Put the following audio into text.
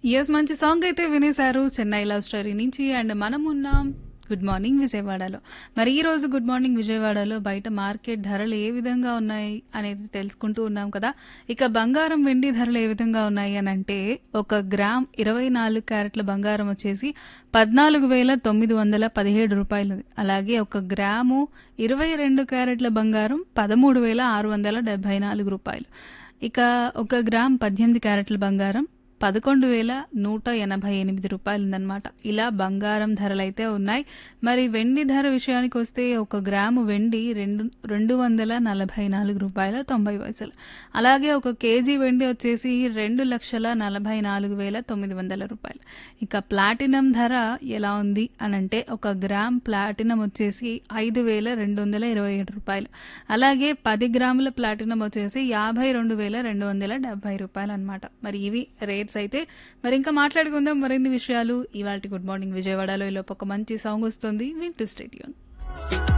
yes మంచి song అయితే వినేశారు చెన్నై లవ్ స్టోరీ నుంచి అండ్ మనం ఉన్నాం గుడ్ మార్నింగ్ విజయవాడలో మరి ఈ రోజు గుడ్ మార్నింగ్ విజయవాడలో బయట మార్కెట్ ధరలు ఏ విధంగా ఉన్నాయి అనేది తెలుసుకుంటూ ఉన్నాం కదా ఇక బంగారం వెండి ధరలు ఏ విధంగా ఉన్నాయి అని అంటే ఒక గ్రామ్ ఇరవై నాలుగు క్యారెట్ల బంగారం వచ్చేసి పద్నాలుగు వేల తొమ్మిది వందల పదిహేడు రూపాయలు అలాగే ఒక గ్రాము ఇరవై రెండు క్యారెట్ల బంగారం పదమూడు వేల ఆరు వందల డెబ్బై నాలుగు రూపాయలు ఇక ఒక గ్రామ్ పద్దెనిమిది క్యారెట్ల బంగారం పదకొండు వేల నూట ఎనభై ఎనిమిది రూపాయలు ఉందన్నమాట ఇలా బంగారం ధరలు అయితే ఉన్నాయి మరి వెండి ధర విషయానికి వస్తే ఒక గ్రాము వెండి రెండు రెండు వందల నలభై నాలుగు రూపాయల తొంభై పైసలు అలాగే ఒక కేజీ వెండి వచ్చేసి రెండు లక్షల నలభై నాలుగు వేల తొమ్మిది వందల రూపాయలు ఇక ప్లాటినం ధర ఎలా ఉంది అని అంటే ఒక గ్రామ్ ప్లాటినం వచ్చేసి ఐదు వేల రెండు వందల ఇరవై ఏడు రూపాయలు అలాగే పది గ్రాముల ప్లాటినం వచ్చేసి యాభై రెండు వేల రెండు వందల డెబ్బై రూపాయలు అనమాట మరి ఇవి రేట్స్ అయితే మరి ఇంకా మాట్లాడుకుందాం మరిన్ని విషయాలు ఇవాళ గుడ్ మార్నింగ్ విజయవాడలో ఈలోపు ఒక మంచి సాంగ్ వస్తుంది వింటూ స్టేడియం